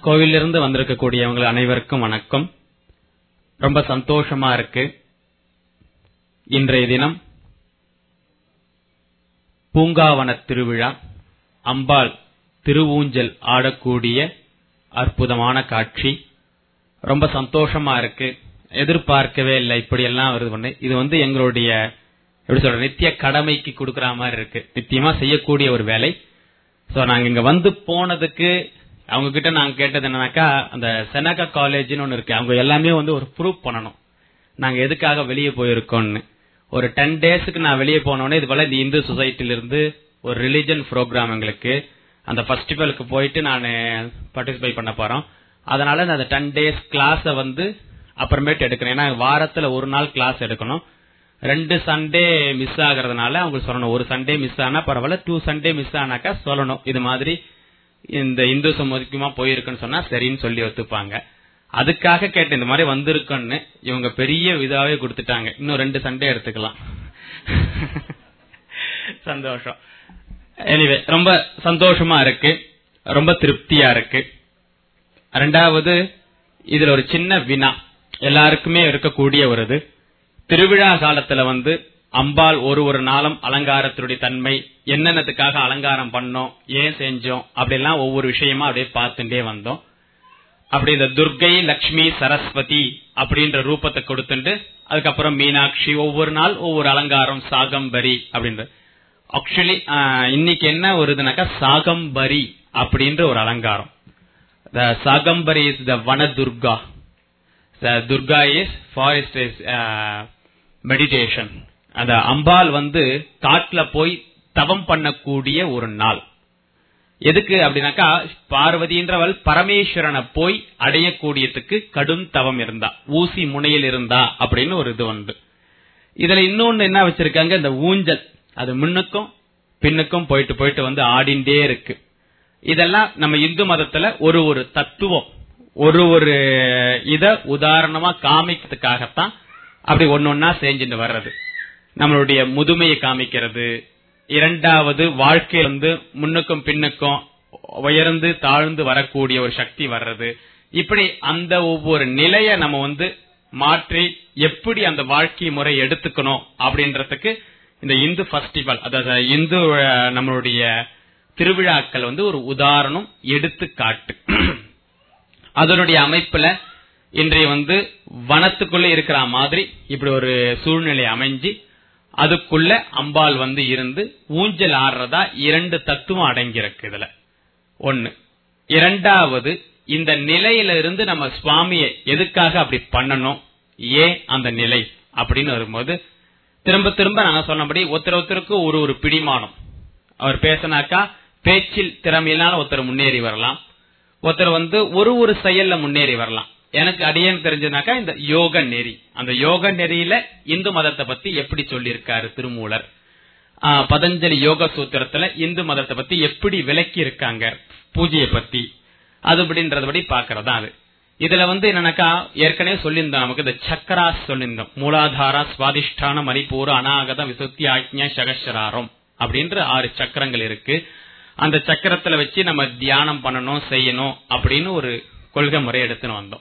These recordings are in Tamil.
கோவிலிருந்து வந்திருக்கக்கூடியவங்க அனைவருக்கும் வணக்கம் ரொம்ப சந்தோஷமா இருக்கு இன்றைய தினம் பூங்காவன திருவிழா அம்பாள் திருவூஞ்சல் ஆடக்கூடிய அற்புதமான காட்சி ரொம்ப சந்தோஷமா இருக்கு எதிர்பார்க்கவே இல்லை இப்படி எல்லாம் வருது பண்ணு இது வந்து எங்களுடைய எப்படி சொல்ற நித்திய கடமைக்கு கொடுக்கற மாதிரி இருக்கு நித்தியமா செய்யக்கூடிய ஒரு வேலை சோ நாங்க இங்க வந்து போனதுக்கு அவங்க கிட்ட நாங்க கேட்டது என்னன்னாக்கா அந்த செனகா காலேஜ்னு ஒன்னு இருக்கு அவங்க எல்லாமே வந்து ஒரு ப்ரூவ் பண்ணணும் நாங்க எதுக்காக வெளியே போயிருக்கோம்னு ஒரு டென் டேஸ்க்கு நான் வெளியே போனோடனே இது போல இந்த இந்து சொசைட்டில இருந்து ஒரு ரிலிஜன் ப்ரோக்ராம் எங்களுக்கு அந்த ஃபெஸ்டிவலுக்கு போயிட்டு நான் பார்ட்டிசிபேட் பண்ண போறோம் அதனால அந்த டென் டேஸ் கிளாஸ வந்து அப்புறமேட்டு எடுக்கணும் ஏன்னா வாரத்துல ஒரு நாள் கிளாஸ் எடுக்கணும் ரெண்டு சண்டே மிஸ் ஆகுறதுனால அவங்க சொல்லணும் ஒரு சண்டே மிஸ் ஆனா பரவாயில்ல டூ சண்டே மிஸ் ஆனாக்கா சொல்லணும் இது மாதிரி இந்த இந்து சமூகமா போயிருக்குன்னு சொன்னா சரின்னு சொல்லி ஒத்துப்பாங்க அதுக்காக கேட்டு இந்த மாதிரி வந்திருக்குன்னு இவங்க பெரிய இதாவே கொடுத்துட்டாங்க இன்னும் ரெண்டு சண்டே எடுத்துக்கலாம் சந்தோஷம் எனிவே ரொம்ப சந்தோஷமா இருக்கு ரொம்ப திருப்தியா இருக்கு ரெண்டாவது இதுல ஒரு சின்ன வினா எல்லாருக்குமே இருக்கக்கூடிய ஒரு இது திருவிழா காலத்துல வந்து அம்பாள் ஒரு ஒரு நாளும் அலங்காரத்தினுடைய தன்மை என்னென்னதுக்காக அலங்காரம் பண்ணோம் ஏன் செஞ்சோம் அப்படிலாம் ஒவ்வொரு விஷயமா அப்படியே பார்த்துட்டே வந்தோம் அப்படி இந்த துர்கை லக்ஷ்மி சரஸ்வதி அப்படின்ற ரூபத்தை கொடுத்துட்டு அதுக்கப்புறம் மீனாட்சி ஒவ்வொரு நாள் ஒவ்வொரு அலங்காரம் சாகம்பரி அப்படின்ற ஆக்சுவலி இன்னைக்கு என்ன வருதுனாக்கா சாகம்பரி அப்படின்ற ஒரு அலங்காரம் த Shakambari is the Vana Durga the Durga is forest is meditation அந்த அம்பாள் வந்து காட்டுல போய் தவம் பண்ணக்கூடிய ஒரு நாள் எதுக்கு அப்படின்னாக்கா பார்வதின்றவள் பரமேஸ்வரனை போய் அடையக்கூடியதுக்கு கடும் தவம் இருந்தா ஊசி முனையில் இருந்தா அப்படின்னு ஒரு இது உண்டு இதுல இன்னொன்னு என்ன வச்சிருக்காங்க இந்த ஊஞ்சல் அது முன்னுக்கும் பின்னுக்கும் போயிட்டு போயிட்டு வந்து ஆடிண்டே இருக்கு இதெல்லாம் நம்ம இந்து மதத்துல ஒரு ஒரு தத்துவம் ஒரு ஒரு இத உதாரணமா காமிக்கிறதுக்காகத்தான் அப்படி ஒன்னொன்னா செஞ்சுட்டு வர்றது நம்மளுடைய முதுமையை காமிக்கிறது இரண்டாவது வாழ்க்கை வந்து முன்னுக்கும் பின்னுக்கும் உயர்ந்து தாழ்ந்து வரக்கூடிய ஒரு சக்தி வர்றது இப்படி அந்த ஒவ்வொரு நிலைய நம்ம வந்து மாற்றி எப்படி அந்த வாழ்க்கை முறை எடுத்துக்கணும் அப்படின்றதுக்கு இந்த இந்து ஃபெஸ்டிவல் அதாவது இந்து நம்மளுடைய திருவிழாக்கள் வந்து ஒரு உதாரணம் எடுத்துக்காட்டு அதனுடைய அமைப்புல இன்றைய வந்து வனத்துக்குள்ள இருக்கிற மாதிரி இப்படி ஒரு சூழ்நிலை அமைஞ்சு அதுக்குள்ள அம்பாள் வந்து இருந்து ஊஞ்சல் ஆடுறதா இரண்டு தத்துவம் அடங்கியிருக்கு இதுல ஒன்னு இரண்டாவது இந்த நிலையில இருந்து நம்ம சுவாமியை எதுக்காக அப்படி பண்ணணும் ஏன் அந்த நிலை அப்படின்னு வரும்போது திரும்ப திரும்ப நாங்க சொன்னபடி ஒருத்தர் ஒருத்தருக்கு ஒரு ஒரு பிடிமானம் அவர் பேசினாக்கா பேச்சில் திறமையினால ஒருத்தர் முன்னேறி வரலாம் ஒருத்தர் வந்து ஒரு ஒரு செயல்ல முன்னேறி வரலாம் எனக்கு அடியேன்னு தெரிஞ்சதுனாக்கா இந்த யோக நெறி அந்த யோக நெறியில இந்து மதத்தை பத்தி எப்படி சொல்லியிருக்காரு திருமூலர் பதஞ்சலி யோக சூத்திரத்துல இந்து மதத்தை பத்தி எப்படி விளக்கி இருக்காங்க பூஜையை பத்தி அது அப்படின்றபடி பாக்குறதா அது இதுல வந்து என்னன்னாக்கா ஏற்கனவே சொல்லியிருந்தோம் நமக்கு இந்த சக்கராஸ் சொல்லியிருந்தோம் மூலாதாரா சுவாதிஷ்டான மணிப்பூர் அநாகத விசுத்தி ஆக்ஞா சகசராரம் அப்படின்ற ஆறு சக்கரங்கள் இருக்கு அந்த சக்கரத்துல வச்சு நம்ம தியானம் பண்ணணும் செய்யணும் அப்படின்னு ஒரு கொள்கை முறை எடுத்துன்னு வந்தோம்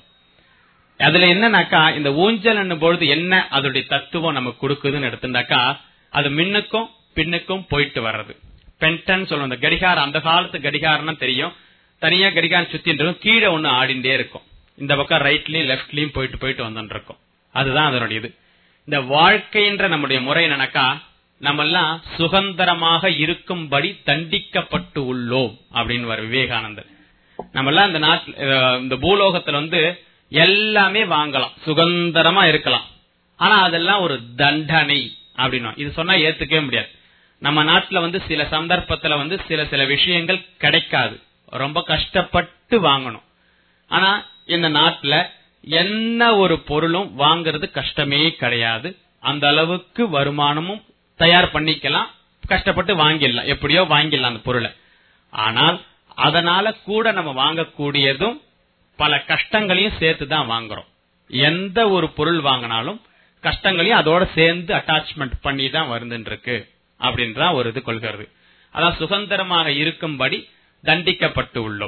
அதுல என்னன்னாக்கா இந்த ஊஞ்சல் பொழுது என்ன அதோடைய தத்துவம் நமக்கு கொடுக்குதுன்னு எடுத்துட்டாக்கா அது மின்னுக்கும் பின்னுக்கும் போயிட்டு வர்றது பென்டன் சொல்லுவோம் இந்த கடிகாரம் அந்த காலத்து கடிகாரம்னா தெரியும் தனியா கடிகாரம் சுத்திட்டு கீழே ஒண்ணு ஆடிண்டே இருக்கும் இந்த பக்கம் ரைட்லயும் லெப்ட்லயும் போயிட்டு போயிட்டு வந்துட்டு இருக்கும் அதுதான் அதனுடைய இது இந்த வாழ்க்கைன்ற நம்முடைய முறை என்னன்னாக்கா நம்ம எல்லாம் சுதந்திரமாக இருக்கும்படி தண்டிக்கப்பட்டு உள்ளோம் அப்படின்னு வர விவேகானந்தர் நம்ம எல்லாம் இந்த நாட்டில் இந்த பூலோகத்துல வந்து எல்லாமே வாங்கலாம் சுதந்திரமா இருக்கலாம் ஆனா அதெல்லாம் ஒரு தண்டனை அப்படின்னு இது சொன்னா ஏத்துக்கவே முடியாது நம்ம நாட்டுல வந்து சில சந்தர்ப்பத்துல வந்து சில சில விஷயங்கள் கிடைக்காது ரொம்ப கஷ்டப்பட்டு வாங்கணும் ஆனா இந்த நாட்டுல என்ன ஒரு பொருளும் வாங்குறது கஷ்டமே கிடையாது அந்த அளவுக்கு வருமானமும் தயார் பண்ணிக்கலாம் கஷ்டப்பட்டு வாங்கிடலாம் எப்படியோ வாங்கிடலாம் அந்த பொருளை ஆனால் அதனால கூட நம்ம வாங்கக்கூடியதும் பல கஷ்டங்களையும் சேர்த்து தான் வாங்குறோம் எந்த ஒரு பொருள் வாங்கினாலும் கஷ்டங்களையும் அதோட சேர்ந்து அட்டாச்மெண்ட் பண்ணி தான் வருந்துட்டு இருக்கு அப்படின்றா ஒரு இது கொள்கிறது அதான் சுதந்திரமாக இருக்கும்படி தண்டிக்கப்பட்டு உள்ளோம்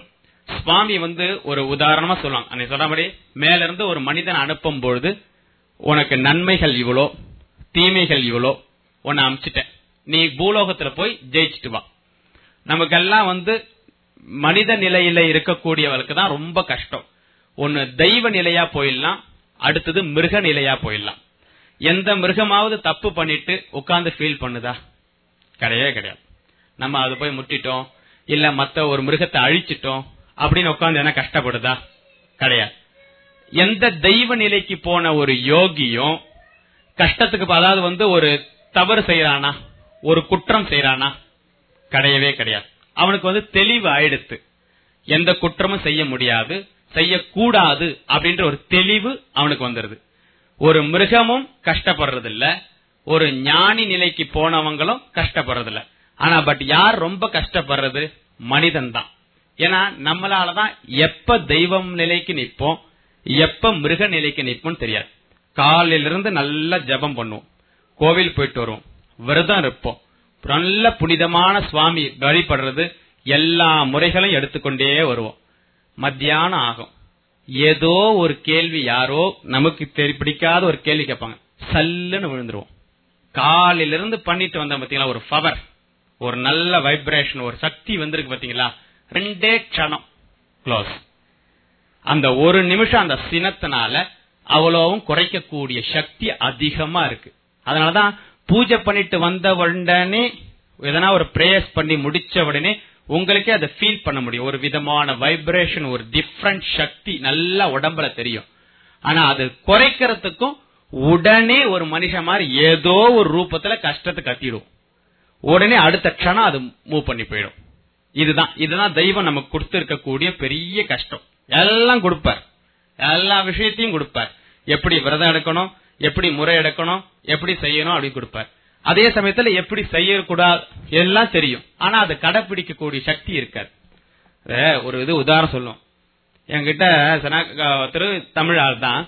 சுவாமி வந்து ஒரு உதாரணமா சொல்லுவாங்க அன்னைக்கு சொன்ன மாதிரி மேல இருந்து ஒரு மனிதன் அனுப்பும் பொழுது உனக்கு நன்மைகள் இவ்வளோ தீமைகள் இவ்வளோ உன்னை அமிச்சிட்டேன் நீ பூலோகத்துல போய் ஜெயிச்சிட்டு வா நமக்கெல்லாம் வந்து மனித நிலையில இருக்கக்கூடியவளுக்கு தான் ரொம்ப கஷ்டம் ஒன்னு தெய்வ நிலையா போயிடலாம் அடுத்தது மிருக நிலையா போயிடலாம் எந்த மிருகமாவது தப்பு பண்ணிட்டு உட்கார்ந்து ஃபீல் பண்ணுதா கிடையவே கிடையாது நம்ம அது போய் முட்டிட்டோம் இல்ல மத்த ஒரு மிருகத்தை அழிச்சிட்டோம் அப்படின்னு உட்கார்ந்து என்ன கஷ்டப்படுதா கிடையாது எந்த தெய்வ நிலைக்கு போன ஒரு யோகியும் கஷ்டத்துக்கு ப- அதாவது வந்து ஒரு தவறு செய்யறானா ஒரு குற்றம் செய்யறானா கிடையவே கிடையாது அவனுக்கு வந்து தெளிவு ஆயிடுத்து எந்த குற்றமும் செய்ய முடியாது செய்யக்கூடாது அப்படின்ற ஒரு தெளிவு அவனுக்கு வந்துருது ஒரு மிருகமும் கஷ்டப்படுறது இல்ல ஒரு ஞானி நிலைக்கு போனவங்களும் கஷ்டப்படுறது இல்ல ஆனா பட் யார் ரொம்ப கஷ்டப்படுறது மனிதன் தான் ஏன்னா நம்மளாலதான் எப்ப தெய்வம் நிலைக்கு நிப்போம் எப்ப மிருக நிலைக்கு நிப்போம் தெரியாது காலையில இருந்து நல்லா ஜெபம் பண்ணுவோம் கோவில் போயிட்டு வருவோம் விரதம் இருப்போம் நல்ல புனிதமான சுவாமி வழிபடுறது எல்லா முறைகளையும் எடுத்துக்கொண்டே வருவோம் மத்தியானம் ஆகும் ஏதோ ஒரு கேள்வி யாரோ நமக்கு தெரி- பிடிக்காத ஒரு கேள்வி கேட்பாங்க சல்லுன்னு விழுந்துருவோம் காலையில இருந்து பண்ணிட்டு வந்த பாத்தீங்களா ஒரு பவர் ஒரு நல்ல வைப்ரேஷன் ஒரு சக்தி வந்திருக்கு பாத்தீங்களா ரெண்டே க்ஷணம் க்ளோஸ் அந்த ஒரு நிமிஷம் அந்த சினத்தினால அவ்வளவும் குறைக்கக்கூடிய சக்தி அதிகமா இருக்கு அதனாலதான் பூஜை பண்ணிட்டு வந்த உடனே எதனா ஒரு பிரேயர்ஸ் பண்ணி முடிச்ச உடனே உங்களுக்கே அதை ஃபீல் பண்ண முடியும் ஒரு விதமான வைப்ரேஷன் ஒரு டிஃப்ரெண்ட் சக்தி நல்லா உடம்புல தெரியும் ஆனா அது குறைக்கிறதுக்கும் உடனே ஒரு மனுஷன் மாதிரி ஏதோ ஒரு ரூபத்துல கஷ்டத்தை கத்திடும் உடனே அடுத்த க்ஷணம் அது மூவ் பண்ணி போயிடும் இதுதான் இதுதான் தெய்வம் நமக்கு கொடுத்திருக்கக்கூடிய பெரிய கஷ்டம் எல்லாம் கொடுப்பார் எல்லா விஷயத்தையும் கொடுப்பார் எப்படி விரதம் எடுக்கணும் எப்படி முறை எடுக்கணும் எப்படி செய்யணும் அப்படி கொடுப்பார் அதே சமயத்துல எப்படி செய்யக்கூடாது எல்லாம் தெரியும் ஆனா அதை கடைபிடிக்கக்கூடிய சக்தி இருக்காது அத ஒரு இது உதாரணம் சொல்லுவோம் என்கிட்ட சனா- ஒருத்தர் தமிழ் ஆள் தான்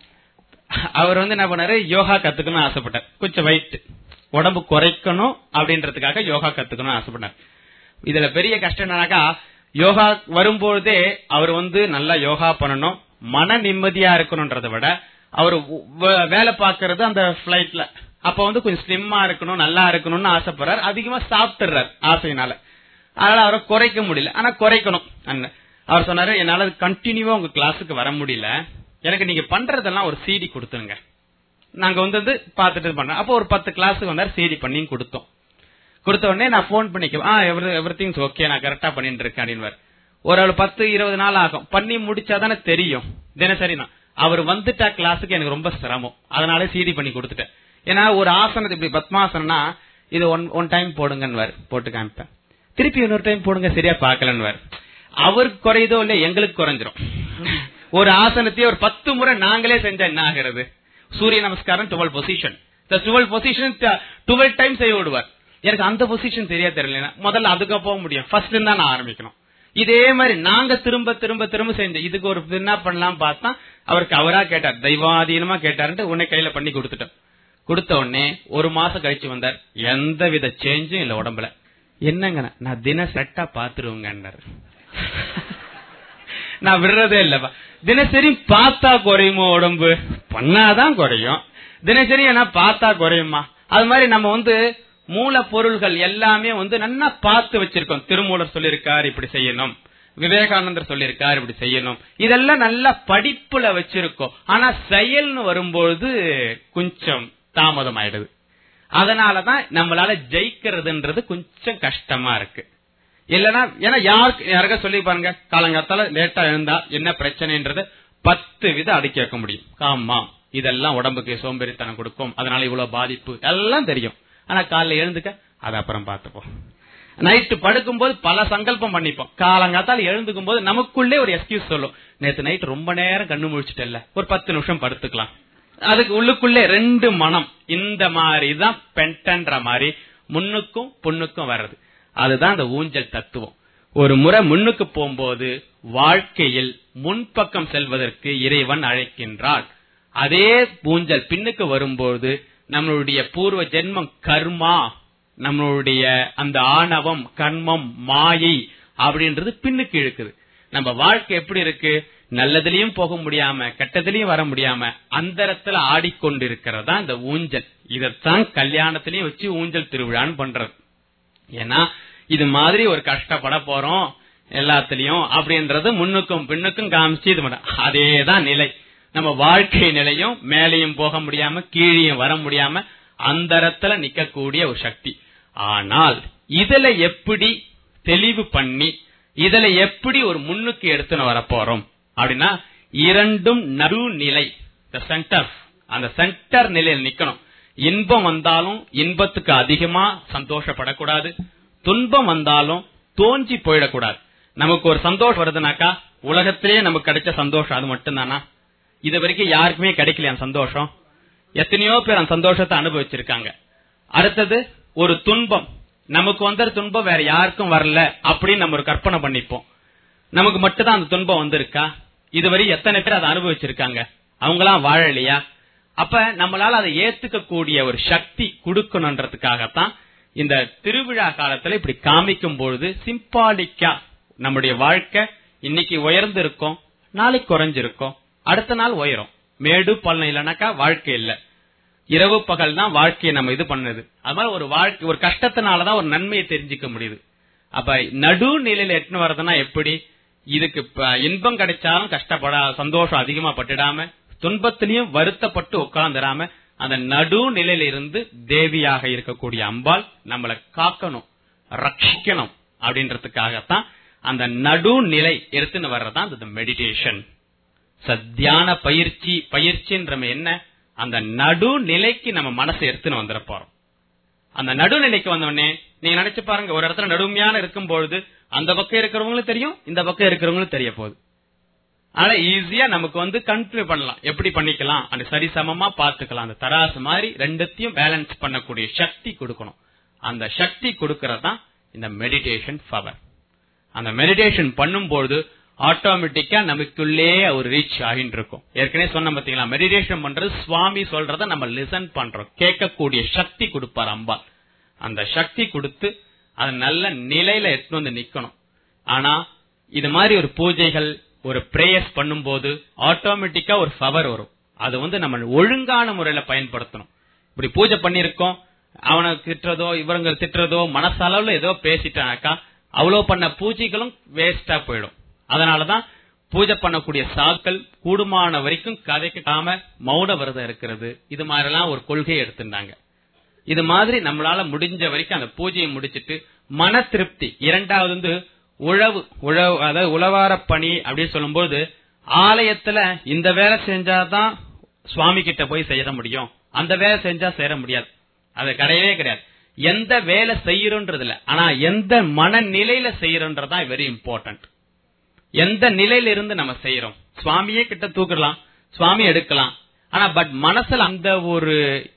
அவர் வந்து என்ன பண்ணாரு யோகா கத்துக்கணும்னு ஆசைப்பட்டார் கொஞ்சம் வெயிட் உடம்பு குறைக்கணும் அப்படின்றதுக்காக யோகா கத்துக்கணும்னு ஆசைப்பட்டார் இதுல பெரிய கஷ்டம் என்னன்னாக்கா யோகா வரும்பொழுதே அவர் வந்து நல்லா யோகா பண்ணணும் மன நிம்மதியா இருக்கணும்ன்றதை விட அவர் வ- வேலை பார்க்கறது அந்த பிளைட்ல அப்ப வந்து கொஞ்சம் ஸ்லிம்மா இருக்கணும் நல்லா இருக்கணும்னு ஆசைப்படுறாரு அதிகமா சாப்பிட்டுறாரு ஆசையினால அதனால அவரை குறைக்க முடியல ஆனா குறைக்கணும் அண்ணன். அவர் சொன்னாரு என்னால கண்டினியூவா உங்க கிளாஸுக்கு வர முடியல எனக்கு நீங்க பண்றதெல்லாம் ஒரு சிடி கொடுத்துருங்க நாங்க வந்து வந்து பாத்துட்டு பண்றோம் அப்போ ஒரு பத்து கிளாஸுக்கு வந்தாரு சிடி பண்ணி கொடுத்தோம் கொடுத்த உடனே நான் போன் பண்ணிக்க ஆ எவ்ரி திங்ஸ் ஓகே நான் கரெக்டா பண்ணிட்டு இருக்கேன் அப்படின்னு ஒரு ஆள் பத்து இருபது நாள் ஆகும் பண்ணி முடிச்சாதானே தெரியும் தினசரி தான் அவர் வந்துட்டா கிளாஸுக்கு எனக்கு ரொம்ப சிரமம் அதனால சிடி பண்ணி கொடுத்துட்டேன் ஏன்னா ஒரு ஆசனத்தை இப்படி பத்மாசனம்னா இது ஒன் ஒன் டைம் போடுங்கன்னு போட்டு காமிப்பேன் திருப்பி இன்னொரு டைம் போடுங்க சரியா பாக்கலன்னு அவருக்கு குறையுதோ இல்ல எங்களுக்கு குறைஞ்சிரும் ஒரு ஆசனத்தையே ஒரு பத்து முறை நாங்களே செஞ்சா என்ன ஆகிறது சூரிய நமஸ்காரம் டுவெல் பொசிஷன் இந்த டுவெல் பொசிஷன் டுவெல் டைம் செய்ய விடுவார் எனக்கு அந்த பொசிஷன் சரியா தெரியல முதல்ல அதுக்கு போக முடியும் ஃபர்ஸ்ட் தான் நான் ஆரம்பிக்கணும் இதே மாதிரி நாங்க திரும்ப திரும்ப திரும்ப செஞ்ச இதுக்கு ஒரு என்ன பண்ணலாம் பார்த்தா அவருக்கு அவரா கேட்டார் தெய்வாதீனமா கேட்டாருன்ட்டு உன்னை கையில பண்ணி கொடுத்துட்டோம் கொடுத்த உடனே ஒரு மாசம் கழிச்சு வந்தார் எந்த வித சேஞ்சும் இல்ல உடம்புல என்னங்க நான் தின செட்டா பாத்துருவேங்கன்னாரு நான் விடுறதே இல்லப்பா தினசரி பார்த்தா குறையுமோ உடம்பு பண்ணாதான் குறையும் தினசரி என்ன பார்த்தா குறையுமா அது மாதிரி நம்ம வந்து மூலப்பொருள்கள் எல்லாமே வந்து நல்லா பார்த்து வச்சிருக்கோம் திருமூலர் சொல்லியிருக்கார் இப்படி செய்யணும் விவேகானந்தர் சொல்லியிருக்கார் இப்படி செய்யணும் இதெல்லாம் நல்லா படிப்புல வச்சிருக்கோம் ஆனா செயல்னு வரும்பொழுது கொஞ்சம் தாமதம் ஆயிடுது அதனாலதான் நம்மளால ஜெயிக்கிறதுன்றது கொஞ்சம் கஷ்டமா இருக்கு இல்லனா ஏன்னா யாருக்கு யாருக்கா சொல்லி பாருங்க காலங்காத்தால லேட்டா எழுந்தா என்ன பிரச்சனைன்றது பத்து விதம் அடுக்கி வைக்க முடியும் ஆமா இதெல்லாம் உடம்புக்கு சோம்பேறித்தனம் கொடுக்கும் அதனால இவ்வளவு பாதிப்பு எல்லாம் தெரியும் ஆனா காலைல எழுந்துக்க அத அப்புறம் பாத்துப்போம் நைட்டு படுக்கும்போது பல சங்கல்பம் பண்ணிப்போம் காலங்காத்தால எழுந்துக்கும் போது நமக்குள்ளே ஒரு எக்ஸ்கியூஸ் சொல்லும் நேத்து நைட் ரொம்ப நேரம் கண்ணு முழிச்சிட்டல ஒரு பத்து நிமிஷம் படுத்துக்கலாம் அதுக்கு உள்ளுக்குள்ளே ரெண்டு மனம் இந்த மாதிரி தான் பென்டன்ற மாதிரி முன்னுக்கும் பொண்ணுக்கும் வர்றது அதுதான் அந்த ஊஞ்சல் தத்துவம் ஒரு முறை முன்னுக்கு போகும்போது வாழ்க்கையில் முன்பக்கம் செல்வதற்கு இறைவன் அழைக்கின்றான் அதே ஊஞ்சல் பின்னுக்கு வரும்போது நம்மளுடைய பூர்வ ஜென்மம் கர்மா நம்மளுடைய அந்த ஆணவம் கர்மம் மாயை அப்படின்றது பின்னுக்கு இழுக்குது நம்ம வாழ்க்கை எப்படி இருக்கு நல்லதுலயும் போக முடியாம கெட்டதுலயும் வர முடியாம அந்தரத்துல ஆடிக்கொண்டிருக்கிறதா இந்த ஊஞ்சல் இதத்தான் கல்யாணத்திலயும் வச்சு ஊஞ்சல் திருவிழான்னு பண்றது ஏன்னா இது மாதிரி ஒரு கஷ்டப்பட போறோம் எல்லாத்துலயும் அப்படின்றது முன்னுக்கும் பின்னுக்கும் காமிச்சு இது பண்ண அதேதான் நிலை நம்ம வாழ்க்கை நிலையும் மேலையும் போக முடியாம கீழையும் வர முடியாம அந்தரத்துல நிக்கக்கூடிய ஒரு சக்தி ஆனால் இதுல எப்படி தெளிவு பண்ணி இதுல எப்படி ஒரு முன்னுக்கு எடுத்துன்னு வர போறோம் அப்படின்னா இரண்டும் நடுநிலை சென்டர் அந்த சென்டர் நிலையில் நிக்கணும் இன்பம் வந்தாலும் இன்பத்துக்கு அதிகமா சந்தோஷப்படக்கூடாது துன்பம் வந்தாலும் தோஞ்சி போயிடக்கூடாது நமக்கு ஒரு சந்தோஷம் வருதுனாக்கா உலகத்திலேயே நமக்கு கிடைச்ச சந்தோஷம் அது மட்டும்தானா இது வரைக்கும் யாருக்குமே கிடைக்கல அந்த சந்தோஷம் எத்தனையோ பேர் அந்த சந்தோஷத்தை அனுபவிச்சிருக்காங்க அடுத்தது ஒரு துன்பம் நமக்கு வந்த துன்பம் வேற யாருக்கும் வரல அப்படின்னு நம்ம ஒரு கற்பனை பண்ணிப்போம் நமக்கு மட்டும்தான் அந்த துன்பம் வந்திருக்கா இதுவரை எத்தனை பேர் அதை அனுபவிச்சிருக்காங்க அவங்களாம் வாழலையா அப்ப நம்மளால அதை ஏத்துக்க கூடிய ஒரு சக்தி கொடுக்கணுன்றதுக்காகத்தான் இந்த திருவிழா காலத்துல இப்படி காமிக்கும் பொழுது சிம்பாலிக்கா நம்முடைய வாழ்க்கை இன்னைக்கு உயர்ந்து இருக்கும் நாளைக்கு குறைஞ்சிருக்கும் அடுத்த நாள் உயரும் மேடு பள்ளம் இல்லைனாக்கா வாழ்க்கை இல்ல இரவு பகல் தான் வாழ்க்கையை நம்ம இது பண்ணுது அது மாதிரி ஒரு வாழ்க்கை ஒரு கஷ்டத்தினாலதான் ஒரு நன்மையை தெரிஞ்சுக்க முடியுது அப்ப நடுநிலையில எட்டுன்னு வர்றதுன்னா எப்படி இதுக்கு இன்பம் கிடைச்சாலும் கஷ்டப்பட சந்தோஷம் அதிகமா பட்டுடாம துன்பத்திலையும் வருத்தப்பட்டு உட்கார்ந்துடாம அந்த நடுநிலையில இருந்து தேவியாக இருக்கக்கூடிய அம்பாள் நம்மளை காக்கணும் ரட்சிக்கணும் அப்படின்றதுக்காகத்தான் அந்த நடுநிலை எடுத்துன்னு வர்றதான் அந்த மெடிடேஷன் சத்தியான பயிற்சி பயிற்சின்ற என்ன அந்த நடுநிலைக்கு நம்ம மனசை எடுத்துன்னு வந்துட போறோம் அந்த நடுநிலைக்கு வந்தவொடனே நீங்க நினைச்சு பாருங்க ஒரு இடத்துல நடுமையான இருக்கும் பொழுது அந்த பக்கம் இருக்கிறவங்களும் தெரியும் இந்த பக்கம் இருக்கிறவங்களும் தெரிய போகுது ஆனா ஈஸியா நமக்கு வந்து கண்டினியூ பண்ணலாம் எப்படி பண்ணிக்கலாம் அந்த சரிசமமா பாத்துக்கலாம் அந்த தராசு மாதிரி ரெண்டுத்தையும் பேலன்ஸ் பண்ணக்கூடிய சக்தி கொடுக்கணும் அந்த சக்தி கொடுக்கறதுதான் இந்த மெடிடேஷன் பவர் அந்த மெடிடேஷன் பண்ணும்போது ஆட்டோமேட்டிக்கா நமக்குள்ளே ஒரு ரீச் ஆகிட்டு இருக்கும் ஏற்கனவே சொன்ன பாத்தீங்களா மெடிடேஷன் பண்றது சுவாமி சொல்றத நம்ம லிசன் பண்றோம் கேட்கக்கூடிய சக்தி கொடுப்பார் அம்பாள் அந்த சக்தி கொடுத்து அது நல்ல நிலையில எடுத்து வந்து நிக்கணும் ஆனா இது மாதிரி ஒரு பூஜைகள் ஒரு பிரேயர்ஸ் பண்ணும்போது ஆட்டோமேட்டிக்கா ஒரு பவர் வரும் அது வந்து நம்ம ஒழுங்கான முறையில பயன்படுத்தணும் இப்படி பூஜை பண்ணிருக்கோம் அவனை திட்டுறதோ இவங்க திட்டுறதோ மனசளவுல ஏதோ பேசிட்டானாக்கா அவ்வளவு பண்ண பூஜைகளும் வேஸ்டா போயிடும் அதனாலதான் பூஜை பண்ணக்கூடிய சாக்கள் கூடுமான வரைக்கும் கதைக்காம மௌன விரதம் இருக்கிறது இது மாதிரி எல்லாம் ஒரு கொள்கையை எடுத்திருந்தாங்க இது மாதிரி நம்மளால முடிஞ்ச வரைக்கும் அந்த பூஜையை முடிச்சிட்டு மன திருப்தி இரண்டாவது வந்து உழவு உழவு அதாவது உழவார பணி அப்படின்னு சொல்லும்போது ஆலயத்துல இந்த வேலை செஞ்சாதான் சுவாமி கிட்ட போய் செய்ய முடியும் அந்த வேலை செஞ்சா சேர முடியாது அது கிடையவே கிடையாது எந்த வேலை செய்யறோன்றதுல ஆனா எந்த மனநிலையில செய்யறோன்றதான் வெரி இம்பார்ட்டன்ட் எந்த நிலையில இருந்து நம்ம செய்யறோம் சுவாமியே கிட்ட தூக்கலாம் சுவாமி எடுக்கலாம் ஆனா பட் மனசுல அந்த ஒரு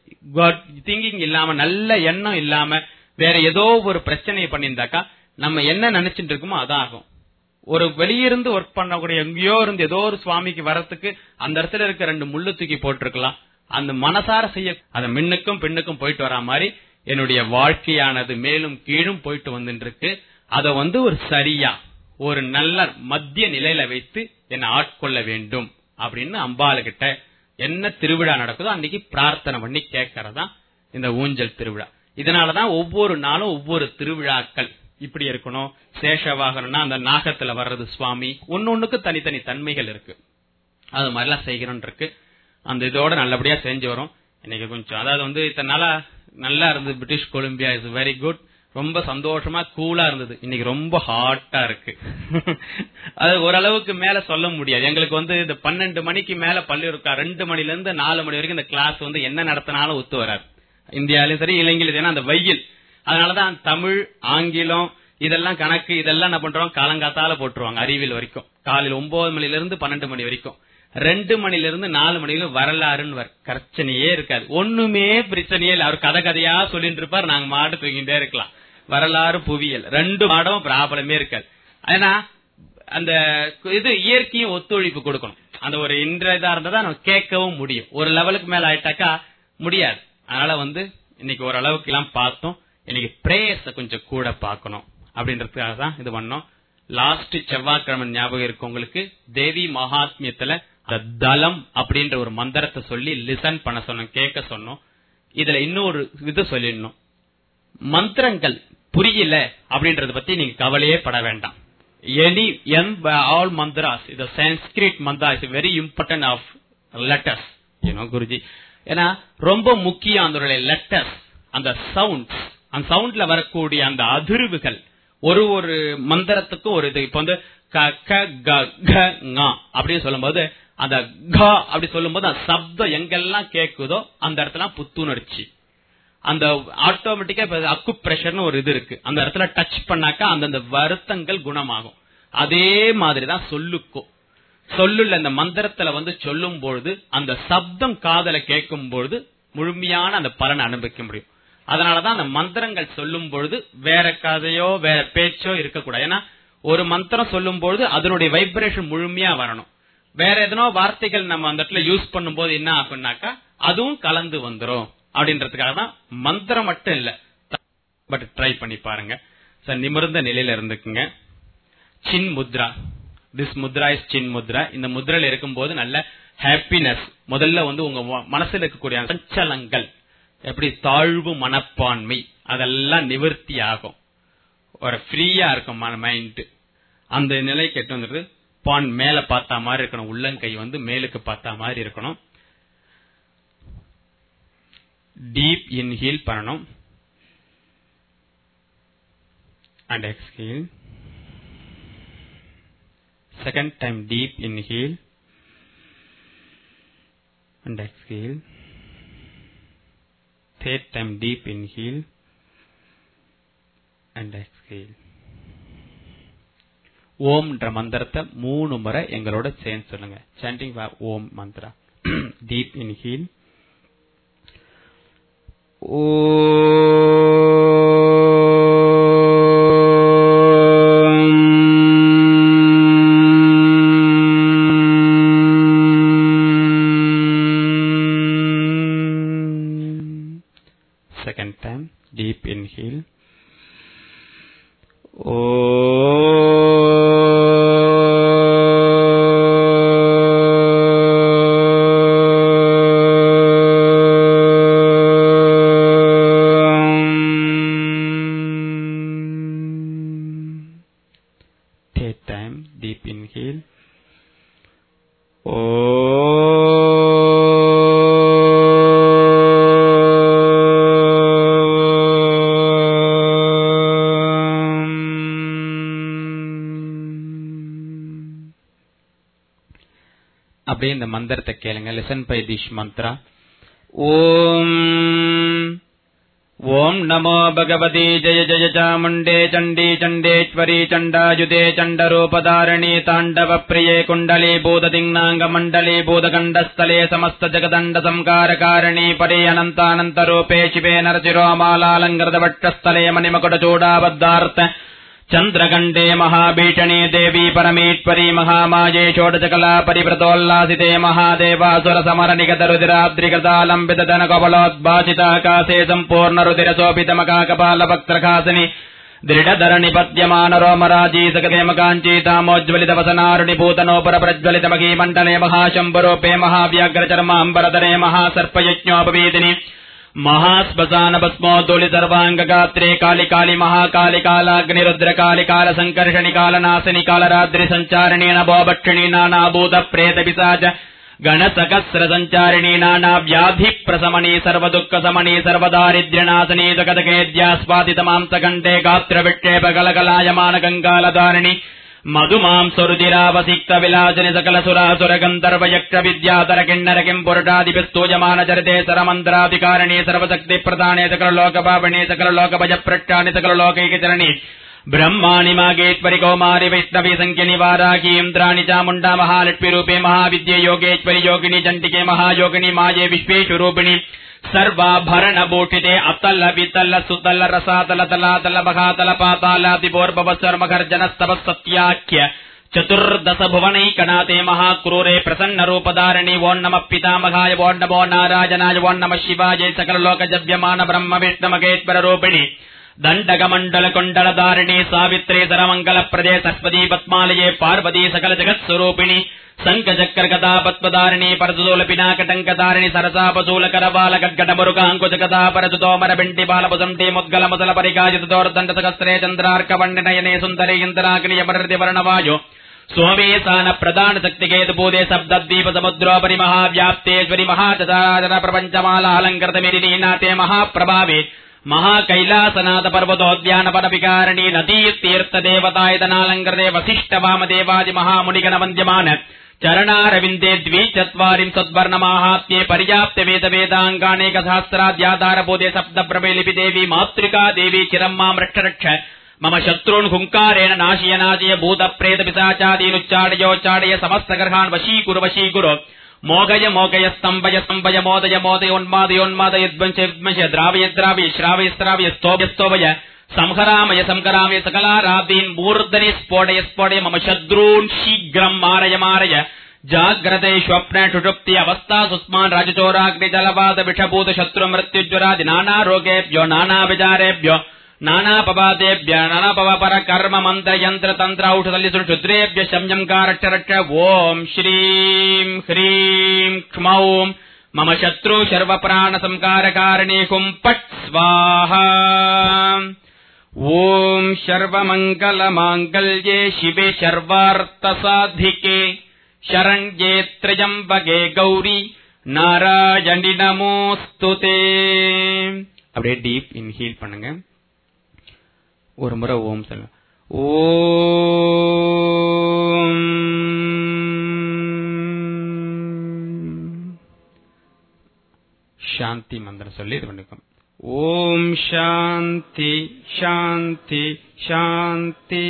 திங்கிங் இல்லாம நல்ல எண்ணம் இல்லாம வேற ஏதோ ஒரு பிரச்சனையை பண்ணியிருந்தாக்கா நம்ம என்ன நினைச்சிட்டு இருக்கோமோ அதான் ஆகும் ஒரு வெளியிருந்து ஒர்க் பண்ணக்கூடிய எங்கேயோ இருந்து ஏதோ ஒரு சுவாமிக்கு வரத்துக்கு அந்த இடத்துல இருக்க ரெண்டு முள்ளு தூக்கி போட்டிருக்கலாம் அந்த மனசார செய்ய அந்த மின்னுக்கும் பெண்ணுக்கும் போயிட்டு வரா மாதிரி என்னுடைய வாழ்க்கையானது மேலும் கீழும் போயிட்டு வந்துட்டு இருக்கு அத வந்து ஒரு சரியா ஒரு நல்ல மத்திய நிலையில வைத்து என்னை ஆட்கொள்ள வேண்டும் அப்படின்னு அம்பாளுகிட்ட என்ன திருவிழா நடக்குதோ அன்னைக்கு பிரார்த்தனை பண்ணி கேட்கறதா இந்த ஊஞ்சல் திருவிழா இதனாலதான் ஒவ்வொரு நாளும் ஒவ்வொரு திருவிழாக்கள் இப்படி இருக்கணும் சேஷ வாகனம்னா அந்த நாகத்துல வர்றது சுவாமி ஒன்னொன்னுக்கு தனித்தனி தன்மைகள் இருக்கு அது மாதிரிலாம் செய்கிறோம் இருக்கு அந்த இதோட நல்லபடியா செஞ்சு வரும் இன்னைக்கு கொஞ்சம் அதாவது வந்து இத்தனை நாளா நல்லா இருந்தது British Columbia is very good ரொம்ப சந்தோஷமா கூலா இருந்தது இன்னைக்கு ரொம்ப ஹாட்டா இருக்கு அது ஓரளவுக்கு மேல சொல்ல முடியாது எங்களுக்கு வந்து இந்த பன்னெண்டு மணிக்கு மேல பள்ளி இருக்கா ரெண்டு மணில இருந்து நாலு மணி வரைக்கும் இந்த கிளாஸ் வந்து என்ன நடத்தினாலும் ஒத்து வராது இந்தியாலயும் சரி இலங்கையிலும் ஏன்னா அந்த வெயில் அதனாலதான் தமிழ் ஆங்கிலம் இதெல்லாம் கணக்கு இதெல்லாம் என்ன பண்றோம் காலங்காத்தால போட்டுருவாங்க அறிவியல் வரைக்கும் காலையில் ஒன்பது மணில இருந்து பன்னெண்டு மணி வரைக்கும் ரெண்டு மணில இருந்து நாலு மணில வரலாறுன்னு பிரச்சனையே இருக்காது ஒண்ணுமே பிரச்சனையே இல்ல அவர் கதை கதையா சொல்லிட்டு இருப்பார் நாங்க மாடு தூங்கிட்டே இருக்கலாம் வரலாறு புவியியல் ரெண்டு மாடமும் ப்ராப்ளமே இருக்காது ஏன்னா அந்த இது இயற்கையும் ஒத்துழைப்பு கொடுக்கணும் அந்த ஒரு இன்ற இதா இருந்தா நம்ம கேட்கவும் முடியும் ஒரு லெவலுக்கு மேல ஆயிட்டாக்கா முடியாது அதனால வந்து இன்னைக்கு ஓரளவுக்கு எல்லாம் பார்த்தோம் இன்னைக்கு பிரேயர்ஸ கொஞ்சம் கூட பார்க்கணும் அப்படின்றதுக்காக தான் இது பண்ணோம் லாஸ்ட் செவ்வாய்க்கிழமை ஞாபகம் இருக்கு உங்களுக்கு தேவி மகாத்மியத்துல அந்த தலம் அப்படின்ற ஒரு மந்திரத்தை சொல்லி லிசன் பண்ண சொன்னோம் கேட்க சொன்னோம் இதுல இன்னொரு இது சொல்லிடணும் மந்திரங்கள் புரியல அப்படின்றத பத்தி நீங்க கவலையே பட வேண்டாம் எனி எம் ஆல் மந்திராஸ் இது Sanskrit mantra is very important of letters you know guruji ஏன்னா ரொம்ப முக்கியம் அந்த லெட்டர்ஸ் அந்த சவுண்ட் அந்த சவுண்ட்ல வரக்கூடிய அந்த அதிர்வுகள் ஒரு ஒரு மந்திரத்துக்கும் ஒரு இது இப்ப வந்து க க க க ங அப்படின்னு சொல்லும்போது அந்த க அப்படி சொல்லும்போது அந்த சப்தம் எங்கெல்லாம் கேக்குதோ அந்த இடத்துல புத்துணர்ச்சி அந்த ஆட்டோமேட்டிக்கா இப்ப அக்கு பிரஷர்னு ஒரு இது இருக்கு அந்த இடத்துல டச் பண்ணாக்கா அந்தந்த வருத்தங்கள் குணமாகும் அதே மாதிரிதான் சொல்லுக்கும் சொல்லுல அந்த மந்திரத்துல வந்து சொல்லும் பொழுது அந்த சப்தம் காதல கேட்கும் பொழுது முழுமையான அந்த பலனை அனுபவிக்க முடியும் அதனாலதான் அந்த மந்திரங்கள் சொல்லும் பொழுது வேற கதையோ வேற பேச்சோ இருக்கக்கூடாது ஏன்னா ஒரு மந்திரம் சொல்லும் பொழுது அதனுடைய வைப்ரேஷன் முழுமையா வரணும் வேற எதனோ வார்த்தைகள் நம்ம அந்த இடத்துல யூஸ் பண்ணும்போது என்ன ஆகும்னாக்கா அதுவும் கலந்து வந்துரும் அப்படின்றதுக்காக தான் மந்திரம் மட்டும் இல்ல பட் ட்ரை பண்ணி பாருங்க சார் நிமிர்ந்த நிலையில இருந்துக்குங்க சின் முத்ரா திஸ் முத்ரா இஸ் சின் முத்ரா இந்த முத்ரையில இருக்கும்போது நல்ல ஹாப்பினஸ் முதல்ல வந்து உங்க ம- மனசுல இருக்கக்கூடிய அந்த சஞ்சலங்கள் எப்படி தாழ்வு மனப்பான்மை அதெல்லாம் நிவர்த்தி ஆகும் ஒரு ஃப்ரீயா இருக்கும் மைண்ட் அந்த நிலைக்கு எட்டு வந்துருது பான் மேல பார்த்தா மாதிரி இருக்கணும் உள்ளங்கை வந்து மேலுக்கு பார்த்தா மாதிரி இருக்கணும் டீப் இன்ஹீல் பண்ணணும் and exhale second time deep inhale and exhale third time deep inhale and exhale ஓம்ன்ற மந்திரத்தை மூணு முறை எங்களோட சேர்ந்து சொல்லுங்க chanting Om mantra deep inhale Second time, deep inhale. Third time, deep inhale. அப்படியே இந்த மந்திரத்தை கேளுங்க listen by this mantra Om Om நமோ பகவதி ஜய ஜய சாமுண்டே சண்டி சண்டேஸ்வரி சண்டாயுதே சண்டரூபதாரணி தாண்டவ பிரியே குண்டலி பூததிங்னாங்க மண்டலி பூதகண்டஸ்தலே சமஸ்த ஜகதண்ட சம்கார காரணி பரே அனந்தானந்த ரூபே சிவே நரசிரோமாலாலங்கிருத வட்டஸ்தலே மணிமகுட சூடாபத்தார்த்த चन्द्रगण्डे महाभीषणे देवी परमेश्वरी महामाये षोडशकला परिवृतोल्लासिते महादेवासुरसमरनिगतरुदिराद्रिगतालम्बितधनकबलोद्भासिताकाशे सम्पूर्णरुदिरशोभितमकाकपालवक्त्रखासिनि दृढधरणिपद्यमानरोमराजी सकलेमकाञ्चीतामोज्ज्वलितवसनारुणिभूतनोपरप्रज्वलितमहीमण्डले महाशम्भरूपे महाव्याघ्रचर्माम्बरधरे महासर्पयज्ञोपवीदिनि महाश्मशानभस्मोद्दोलि सर्वाङ्गगात्रे कालि कालि महाकालि कालाग्निरुद्र कालि काल सङ्कर्षणि कालनाशिनि कालरात्रि सञ्चारिणी नभोभक्षिणी नानाभूत प्रेत पिशाच गणसहस्र सञ्चारिणी नाना व्याधि प्रशमनी सर्वदुःख समनी सर्वदारिद्र्यनाशनी जगदकेद्यास्वादितमांसकण्ठे गात्रविक्षेप कलकलायमान गङ्गालधारिणि मधुमांसुरुदिरावसिक्त विलासिनि सकल सुरासुर गन्धर्व यक्ष विद्याधर किन्नर किम् पुरुषादिभिस्तूयमान चरिते सरमन्त्राधिकारिणी सर्वशक्ति प्रदाने सकल लोकपावनि सकल लोकभज प्रट्टानि सकल लोकैकचरणी ब्रह्माणि मागेश्वरि कौमारि वैष्णवी सङ्ख्यनि वाराही इन्द्राणि चामुण्डा महालक्ष्मीरूपे महाविद्ये योगेश्वरि योगिनि चण्डिके महायोगिनि माये विश्वेषु रूपिणि सर्वाभरणभूषिते अतल वितल सुतल रसातल तलातल बहातल पातालादिपोर्भवस्वर्मघर्जनस्तव सत्याख्य चतुर्दश भुवनैकनाथे महाक्रूरे प्रसन्न रूपधारिणि वो नमः पितामहाय वो नमो नारायणाय वो नमः शिवाय सकल लोक जव्यमान ब्रह्म विष्णमगेश्वर रूपिणि ದಂಡಗಮಂಡಲ ಕೊಂಡಲ ಧಾರಿಣಿ ಸಾವಿತ್ರಿ ಸರಮಂಗಲ ಪ್ರದೇ ಸರಸ್ವತಿ ಪದ್ಮಾಲಯೇ ಪಾರ್ವತಿ ಸಕಲ ಜಗತ್ ಸ್ವರೂಪಿಣಿ ಸಂಕಚಕ್ರ ಗದಾ ಪದ್ಮಧಾರಿಣಿ ಪರಸುದೋಲ ಪಿನಾಕಟಂಕ ಧಾರಿಣಿ ಸರಸಾಪಸೂಲ ಕರಬಾಲ ಗಡ್ಗಡ ಮುರುಗ ಅಂಕುಶ ಗದಾ ಪರಸುತೋಮರ ಬೆಂಟಿ ಬಾಲಪುಸಂಟಿ ಮುದ್ಗಲ ಮೊದಲ ಪರಿಗಾಜಿತ ದೋರ್ದಂಡ ಸಹಸ್ರೇ ಚಂದ್ರಾರ್ಕ ನಯನೆ ಸುಂದರಿ ಇಂದ್ರಾಗ್ನಿಯ ಮರದಿ ವರ್ಣವಾಯು ಸೋಮೇಸಾನ ಪ್ರಧಾನ ಶಕ್ತಿಗೇತು ಪೂಜೆ ಸಪ್ತದ್ವೀಪ ಸಮುದ್ರೋಪರಿ ಮಹಾವ್ಯಾಪ್ತೇಶ್ವರಿ ಮಹಾಚರಾಚರ ಪ್ರಪಂಚಮಾಲ ಅಲಂಕೃತ ಮೇರಿನೀನಾಥೆ ಮಹಾಪ್ರಭಾವೆ ಮಹಾಕೈಲಾಸನಾಥ ಪರ್ವತೋದ್ಯಾನ ಪರವಿಕಾರಣಿ ನದೀ ತೀರ್ಥ ದೇವತಾಯತನಾಲಂಕೃತೆ ವಸಿಷ್ಠ ವಾಮದೇವಾದಿ ಮಹಾಮುನಿಗಣ ವಂದ್ಯಮಾನ ಚರಣಾರವಿಂದೇ ದ್ವಿಚತ್ವಾರಿಂಶದ್ವರ್ಣ ಮಾಹಾತ್ಮ್ಯೆ ಪರ್ಯಾಪ್ತ ವೇದ ವೇದಾಂಗಾನೇಕ ಸಹಸ್ರಾದ್ಯಾಧಾರ ಬೋಧೆ ಸಪ್ತ ಪ್ರಭೆ ಲಿಪಿ ದೇವಿ ಮಾತೃಕಾ ದೇವಿ ಚಿರಮ್ಮಾಂ ರಕ್ಷ ರಕ್ಷ ಮಮ ಶತ್ರುನ್ ಹುಂಕಾರೇಣ ನಾಶಿಯ ನಾಶಯ ಭೂತ ಪ್ರೇತ ಪಿಸಾಚಾದೀನುಚ್ಚಾಡಯೋಚ್ಚಾಡಯ ಸಮಸ್ತ ಗ್ರಹಾನ್ ವಶೀಕುರು ವಶೀಕುರು ಮೋಗಯ ಮೋಗಯ ಸ್ತಂಭಯ ಸ್ತಂಭಯ ಮೋದಯ ಮೋದಯ ಉನ್ಮಾದಯೋನ್ಮಾದಯ ದ್ವಂಶ ವಿದ್ವಂಶ ದ್ರಾವಯ ದ್ರಾವಯ ಶ್ರಾವಯ ಸ್ರಾವಯ ಸ್ತೋಭಯ ಸ್ತೋಭಯ ಸಂಹರಾಮಯ ಸಂಕರಾಮಯ ಸಕಲಾರಾಧೀನ್ ಮೂರ್ಧನಿ ಸ್ಫೋಟಯ ಸ್ಫೋಟಯ ಮಮ ಶತ್ರೂನ್ ಶೀಘ್ರಂ ಮಾರಯ ಮಾರಯ ಜಾಗ್ರತೆ ಸ್ವಪ್ನ ಸುಷುಪ್ತಿ ಅವಸ್ಥಾ ಸುಸ್ಮಾನ್ ರಾಜಚೋರಾಗ್ನಿ ಜಲವಾದ ವಿಷಭೂತ ಶತ್ರು ಮೃತ್ಯುಜ್ವರಾದಿ ನಾನಾ ರೋಗೇಭ್ಯೋ ನಾನಾ ವಿಚಾರೇಭ್ಯೋ ನಾನಾಪವಾದೇಭ್ಯ ನಾನಾಪವಪರ ಕರ್ಮ ಮಂತ್ರ ಯಂತ್ರ ತಂತ್ರ ಔಷಧಲ್ಲಿ ಶುದ್ರೇಭ್ಯ ಶಮ್ಯಂಕಾರ ರಕ್ಷ ಓಂ ಶ್ರೀಂ ಹ್ರೀಂ ಕ್ಷ್ಮೌಂ ಮಮ ಶತ್ರು ಶರ್ವ ಪ್ರಾಣ ಸಂಕಾರ ಕಾರಣಿ ಹುಂ ಪಟ್ ಸ್ವಾಹ ಓಂ ಶರ್ವಮಂಗಲ ಮಾಂಗಲ್ಯೆ ಶಿವೆ ಶರ್ವಾರ್ಥ ಸಾಧಿಕೆ ಶರಣ್ಯೇ ತ್ರಯಂಬಗೆ ಗೌರಿ நாராயணி நமோஸ்துதே அப்படியே டீப் இன்ஹீல் பண்ணுங்க ஒரு முறை ஓம் சொல்லுங்க ஓம் சாந்தி மந்திரம் சொல்லி இது பண்ணிக்கோம் ஓம் சாந்தி சாந்தி சாந்தி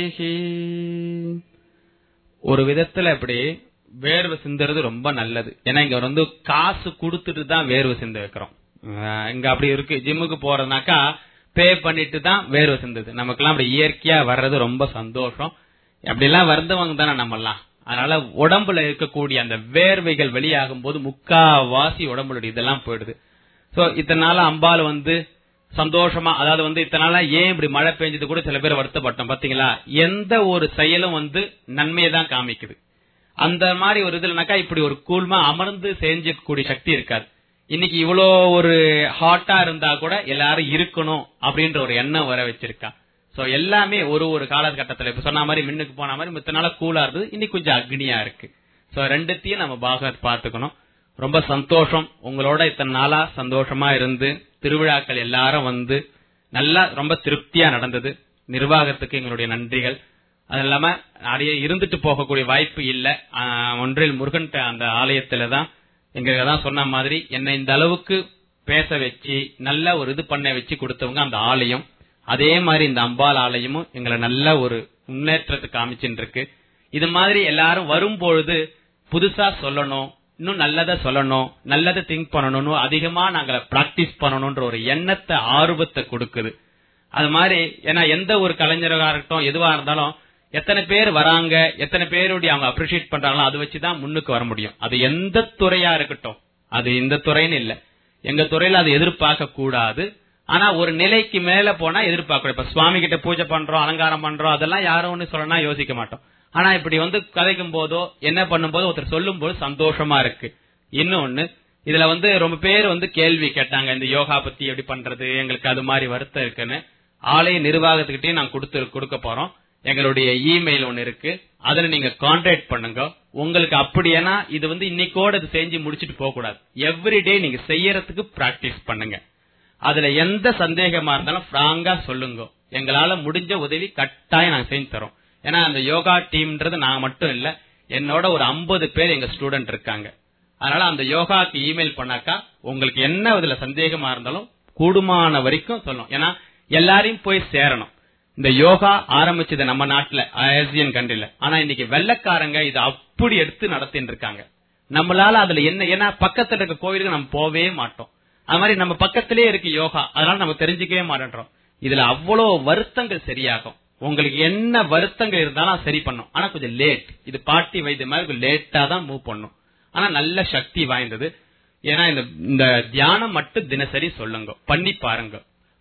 ஒரு விதத்துல இப்படி வேர்வை சிந்துறது ரொம்ப நல்லது ஏன்னா இங்க வந்து காசு கொடுத்துட்டு தான் வேர்வை சிந்த வைக்கிறோம் அஹ் இங்க அப்படி இருக்கு ஜிம்முக்கு போறதுனாக்கா பே பண்ணிட்டு தான் வேர்வை சிந்தது நமக்கெல்லாம் அப்படி இயற்கையா வர்றது ரொம்ப சந்தோஷம் அப்படிலாம் வந்தவங்க தானே நம்மெல்லாம் அதனால உடம்புல இருக்கக்கூடிய அந்த வேர்வைகள் வெளியாகும் போது முக்காவாசி உடம்புல இதெல்லாம் போயிடுது சோ இத்தனை நாள் அம்பாள் வந்து சந்தோஷமா அதாவது வந்து இத்தனை நாளா ஏன் இப்படி மழை பெஞ்சது கூட சில பேர் வருத்தப்பட்டோம் பாத்தீங்களா எந்த ஒரு செயலும் வந்து நன்மையை தான் காமிக்குது அந்த மாதிரி ஒரு இதுலனாக்கா இப்படி ஒரு கூழ்மா அமர்ந்து செஞ்சக்கூடிய சக்தி இருக்காது இன்னைக்கு இவ்வளோ ஒரு ஹாட்டா இருந்தா கூட எல்லாரும் இருக்கணும் அப்படின்ற ஒரு எண்ணம் வர வச்சிருக்கா சோ எல்லாமே ஒரு ஒரு காலகட்டத்துல இப்ப சொன்ன மாதிரி மின்னுக்கு போன மாதிரி மித்த நாள கூலா இருந்தது இன்னைக்கு கொஞ்சம் அக்னியா இருக்கு சோ ரெண்டுத்தையும் நம்ம பாக பாத்துக்கணும் ரொம்ப சந்தோஷம் உங்களோட இத்தனை நாளா சந்தோஷமா இருந்து திருவிழாக்கள் எல்லாரும் வந்து நல்லா ரொம்ப திருப்தியா நடந்தது நிர்வாகத்துக்கு எங்களுடைய நன்றிகள் அது இல்லாம நிறைய இருந்துட்டு போகக்கூடிய வாய்ப்பு இல்ல ஆஹ், ஒன்றில் முருகன் அந்த ஆலயத்துல தான் எங்களுக்கு தான் சொன்ன மாதிரி என்னை இந்த அளவுக்கு பேச வச்சு நல்ல ஒரு இது பண்ண வச்சு கொடுத்தவங்க அந்த ஆலயம் அதே மாதிரி இந்த அம்பாள் ஆலயமும் எங்களை நல்ல ஒரு முன்னேற்றத்துக்கு காமிச்சுட்டு இருக்கு இது மாதிரி எல்லாரும் வரும்பொழுது புதுசா சொல்லணும் இன்னும் நல்லதை சொல்லணும் நல்லதை திங்க் பண்ணணும்னு அதிகமா நாங்க பிராக்டிஸ் பண்ணணும்ன்ற ஒரு எண்ணத்தை ஆர்வத்தை கொடுக்குது அது மாதிரி ஏன்னா எந்த ஒரு கலைஞராக இருக்கட்டும் எதுவா இருந்தாலும் எத்தனை பேர் வராங்க எத்தனை பேருடைய அவங்க அப்ரிஷியேட் பண்றாங்களோ அதை வச்சுதான் முன்னுக்கு வர முடியும் அது எந்த துறையா இருக்கட்டும் அது இந்த துறைன்னு இல்ல எங்க துறையில அதை எதிர்பார்க்க கூடாது ஆனா ஒரு நிலைக்கு மேல போனா எதிர்பார்க்க இப்ப சுவாமி கிட்ட பூஜை பண்றோம் அலங்காரம் பண்றோம் அதெல்லாம் யாரும் ஒண்ணு சொல்லனா யோசிக்க மாட்டோம் ஆனா இப்படி வந்து கதைக்கும் போதோ என்ன பண்ணும்போதோ ஒருத்தர் சொல்லும் போது சந்தோஷமா இருக்கு இன்னொன்னு இதுல வந்து ரொம்ப பேர் வந்து கேள்வி கேட்டாங்க இந்த யோகா பத்தி எப்படி பண்றது எங்களுக்கு அது மாதிரி வருத்தம் இருக்குன்னு ஆலய நிர்வாகத்துக்கிட்டே நான் கொடுத்து கொடுக்க போறோம் எங்களுடைய இமெயில் ஒன்னு இருக்கு அதுல நீங்க கான்டாக்ட் பண்ணுங்க உங்களுக்கு அப்படியேனா இது வந்து இன்னைக்கோட இது செஞ்சு முடிச்சிட்டு போக கூடாது எவ்ரிடே நீங்க செய்யறதுக்கு பிராக்டிஸ் பண்ணுங்க அதுல எந்த சந்தேகமா இருந்தாலும் பிராங்கா சொல்லுங்க எங்களால முடிஞ்ச உதவி கட்டாயம் நாங்க செஞ்சு தரோம் ஏன்னா அந்த யோகா டீம்ன்றது நான் மட்டும் இல்ல என்னோட ஒரு 50 பேர் எங்க ஸ்டூடெண்ட் இருக்காங்க அதனால அந்த யோகாக்கு இமெயில் பண்ணாக்கா உங்களுக்கு என்ன இதுல சந்தேகமா இருந்தாலும் கூடுமான வரைக்கும் சொல்லணும் ஏன்னா எல்லாரையும் போய் சேரணும் இந்த யோகா ஆரம்பிச்சது நம்ம நாட்டுல ஆசியன் கண்ட்ரில ஆனா இன்னைக்கு வெள்ளக்காரங்க இதை அப்படி எடுத்து நடத்தின்னு இருக்காங்க நம்மளால அதுல என்ன ஏன்னா பக்கத்துல இருக்க கோயிலுக்கு நம்ம போவே மாட்டோம் அது மாதிரி நம்ம பக்கத்திலே இருக்கு யோகா அதனால நம்ம தெரிஞ்சுக்கவே மாட்டேன்றோம் இதுல அவ்வளவு வருத்தங்கள் சரியாகும் உங்களுக்கு என்ன வருத்தங்கள் இருந்தாலும் சரி பண்ணும் ஆனா கொஞ்சம் லேட் இது பாட்டி வைத்திய மாதிரி லேட்டா தான் மூவ் பண்ணும் ஆனா நல்ல சக்தி வாய்ந்தது ஏன்னா இந்த இந்த தியானம் மட்டும் தினசரி சொல்லுங்க பண்ணி பாருங்க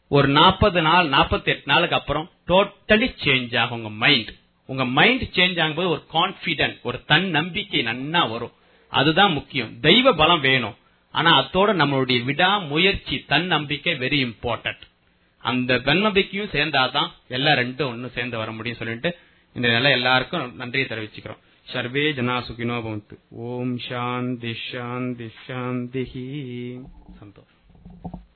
ஒரு நாற்பது நாள் நாற்பத்தி எட்டு நாளுக்கு அப்புறம் டோட்டலி சேஞ்ச் ஆகும் உங்க மைண்ட் உங்க மைண்ட் சேஞ்ச் ஆகும்போது ஒரு கான்பிடன்ட் ஒரு தன் நம்பிக்கை நன்னா வரும் அதுதான் முக்கியம் தெய்வ பலம் வேணும் ஆனா அதோட நம்மளுடைய விடா முயற்சி தன் நம்பிக்கை வெரி இம்பார்ட்டன்ட் அந்த தன்னம்பிக்கையும் சேர்ந்தாதான் எல்லா ரெண்டும் ஒன்னும் சேர்ந்து வர முடியும் சொல்லிட்டு இந்த நிலை எல்லாருக்கும் நன்றியை தெரிவிச்சுக்கிறோம் சர்வே ஜனா சுகினோ பவந்து ஓம் சாந்தி ஷாந்தி ஷாந்தி சந்தோஷம்